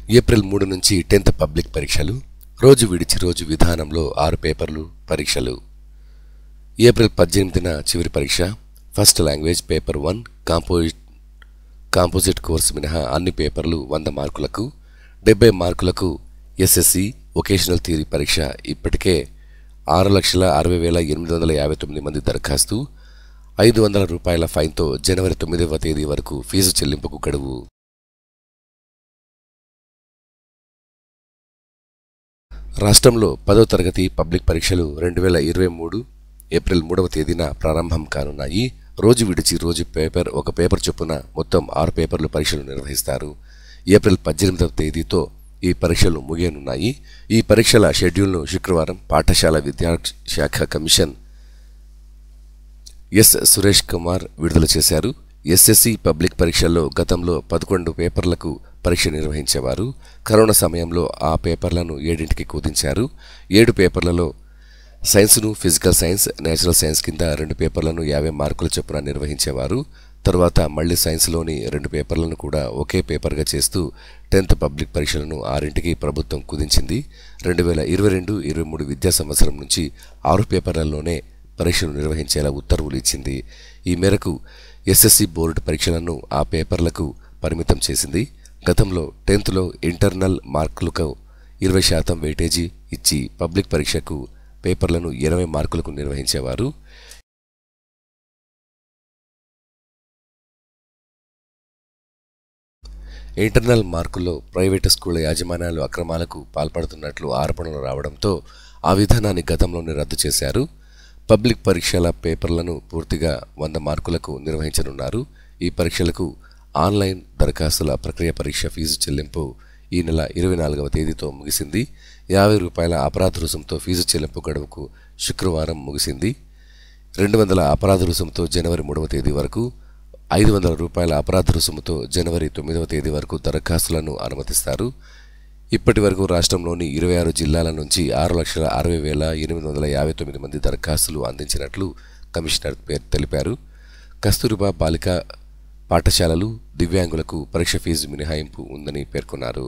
April మూడు నుంచి tenth public పరీక్షలు రోజు విడిచి రోజు విధానంలో ఆరు పేపర్లు పరీక్షలు ఏప్రిల్ పద్దెనిమిదిన చివరి పరీక్ష first language paper one composite composite course మినహా అన్ని పేపర్లు వంద మార్కులకు డెబ్బై మార్కులకు ఎస్ఎస్సి వొకేషనల్ థియరీ పరీక్ష ఇప్పటికే ఆరు లక్షల అరవై వేల ఎనిమిది వందల యాభై తొమ్మిది మంది దరఖాస్తు ఐదు వందల రూపాయల ఫైన్తో జనవరి తొమ్మిదవ తేదీ వరకు ఫీజు చెల్లింపుకు గడువు రాష్ట్రంలో పదో తరగతి పబ్లిక్ పరీక్షలు రెండు వేల ఇరవై మూడు ఏప్రిల్ మూడవ తేదీన ప్రారంభం కానున్నాయి రోజు విడిచి రోజు పేపర్ ఒక పేపర్ చొప్పున మొత్తం ఆరు పేపర్లు పరీక్షలు నిర్వహిస్తారు ఏప్రిల్ పద్దెనిమిదవ తేదీతో ఈ పరీక్షలు ముగియనున్నాయి ఈ పరీక్షల షెడ్యూల్ను శుక్రవారం పాఠశాల విద్యాశాఖ కమిషన్ ఎస్ సురేష్ కుమార్ విడుదల చేశారు ఎస్ఎస్సి పబ్లిక్ పరీక్షల్లో గతంలో పదకొండు పేపర్లకు పరీక్ష నిర్వహించేవారు కరోనా సమయంలో ఆ పేపర్లను ఏడింటికి కుదించారు ఏడు పేపర్లలో సైన్స్ను ఫిజికల్ సైన్స్ నేచురల్ సైన్స్ కింద రెండు పేపర్లను యాభై మార్కుల చొప్పున నిర్వహించేవారు తరువాత మళ్ళీ సైన్స్లోని రెండు పేపర్లను కూడా ఒకే పేపర్గా చేస్తూ టెన్త్ పబ్లిక్ పరీక్షలను ఆరింటికి ప్రభుత్వం కుదించింది రెండు వేల ఇరవై రెండు ఇరవై మూడు విద్యా సంవత్సరం నుంచి ఆరు పేపర్లలోనే పరీక్షలు నిర్వహించేలా ఉత్తర్వులు ఇచ్చింది ఈ మేరకు ఎస్ఎస్సి బోర్డు పరీక్షలను ఆ పేపర్లకు పరిమితం చేసింది గతంలో టెన్త్లో ఇంటర్నల్ మార్కులకు ఇరవై శాతం వెయిటేజీ ఇచ్చి పబ్లిక్ పరీక్షకు పేపర్లను ఇరవై మార్కులకు నిర్వహించేవారు ఇంటర్నల్ మార్కుల్లో ప్రైవేటు స్కూళ్ల యాజమాన్యాలు అక్రమాలకు పాల్పడుతున్నట్లు ఆరోపణలు రావడంతో ఆ విధానాన్ని గతంలోనే రద్దు చేశారు పబ్లిక్ పరీక్షల పేపర్లను పూర్తిగా వంద మార్కులకు నిర్వహించనున్నారు ఈ పరీక్షలకు ఆన్లైన్ దరఖాస్తుల ప్రక్రియ పరీక్ష ఫీజు చెల్లింపు ఈ నెల ఇరవై నాలుగవ తేదీతో ముగిసింది యాభై రూపాయల అపరాధ రుసుంతో ఫీజు చెల్లింపు గడువుకు శుక్రవారం ముగిసింది రెండు వందల అపరాధ రుసుముతో జనవరి మూడవ తేదీ వరకు ఐదు వందల రూపాయల అపరాధ రుసుముతో జనవరి తొమ్మిదవ తేదీ వరకు దరఖాస్తులను అనుమతిస్తారు ఇప్పటి వరకు రాష్ట్రంలోని ఇరవై ఆరు జిల్లాల నుంచి ఆరు లక్షల అరవై వేల ఎనిమిది వందల యాభై తొమ్మిది మంది దరఖాస్తులు అందించినట్లు కమిషనర్ పేరు తెలిపారు కస్తూరిబా బాలిక పాఠశాలలు దివ్యాంగులకు పరీక్ష ఫీజు మినహాయింపు ఉందని పేర్కొన్నారు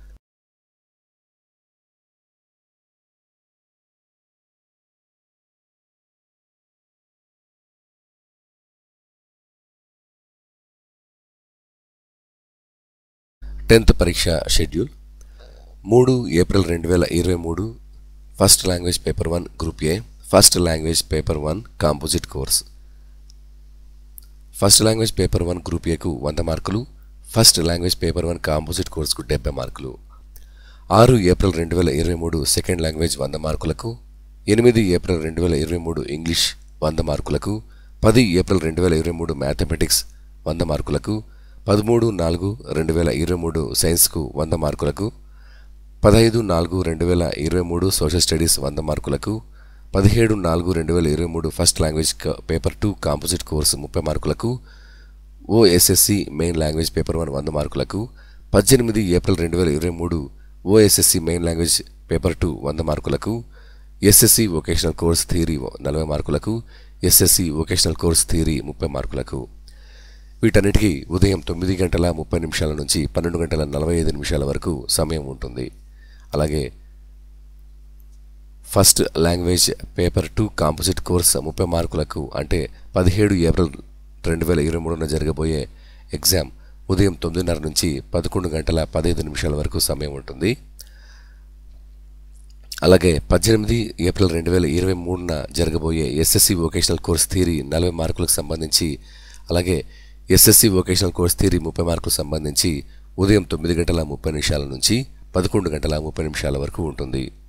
టెన్త్ పరీక్ష షెడ్యూల్ మూడు ఏప్రిల్ రెండు వేల ఇరవై మూడు first language paper one group A first language paper one composite course first language paper one group ఏకు వంద మార్కులు first language paper one composite కోర్సుకు డెబ్బై మార్కులు ఆరు ఏప్రిల్ రెండు వేల ఇరవై మూడు సెకండ్ లాంగ్వేజ్ వంద మార్కులకు ఎనిమిది ఏప్రిల్ రెండు వేల ఇరవై మూడు ఇంగ్లీష్ వంద మార్కులకు పది ఏప్రిల్ రెండు వేల ఇరవై మూడు మ్యాథమెటిక్స్ వంద మార్కులకు పదమూడు నాలుగు రెండు వేల ఇరవై మూడు సైన్స్కు వంద మార్కులకు పదహైదు నాలుగు రెండు వేల ఇరవై మూడు సోషల్ స్టడీస్ వంద మార్కులకు పదిహేడు నాలుగు రెండు వేల ఇరవై మూడు ఫస్ట్ లాంగ్వేజ్ క- పేపర్ టూ కాంపోజిట్ కోర్సు ముప్పై మార్కులకు OSSC main language paper one వంద మార్కులకు పద్దెనిమిది ఏప్రిల్ రెండు వేల ఇరవై మూడు OSSC main language paper two వంద మార్కులకు ఎస్ఎస్సి వొకేషనల్ కోర్స్ థియరీ నలభై మార్కులకు ఎస్ఎస్సి వొకేషనల్ కోర్స్ థియరీ ముప్పై మార్కులకు వీటన్నిటికీ ఉదయం తొమ్మిది గంటల ముప్పై నిమిషాల నుంచి పన్నెండు గంటల నలభై ఐదు నిమిషాల వరకు సమయం ఉంటుంది అలాగే first language paper two composite course ముప్పై మార్కులకు అంటే పదిహేడు ఏప్రిల్ రెండు వేల ఇరవై మూడున జరగబోయే ఎగ్జామ్ ఉదయం తొమ్మిదిన్నర నుంచి పదకొండు గంటల పదహైదు నిమిషాల వరకు సమయం ఉంటుంది అలాగే పద్దెనిమిది ఏప్రిల్ రెండు వేల ఇరవై మూడున జరగబోయే ఎస్ఎస్సి వొకేషనల్ కోర్స్ థియరీ నలభై మార్కులకు సంబంధించి అలాగే ఎస్ఎస్సి వొకేషనల్ కోర్స్ థియరీ ముప్పై మార్కులకు సంబంధించి ఉదయం తొమ్మిది గంటల ముప్పై నిమిషాల నుంచి పదకొండు గంటల ముప్పై నిమిషాల వరకు ఉంటుంది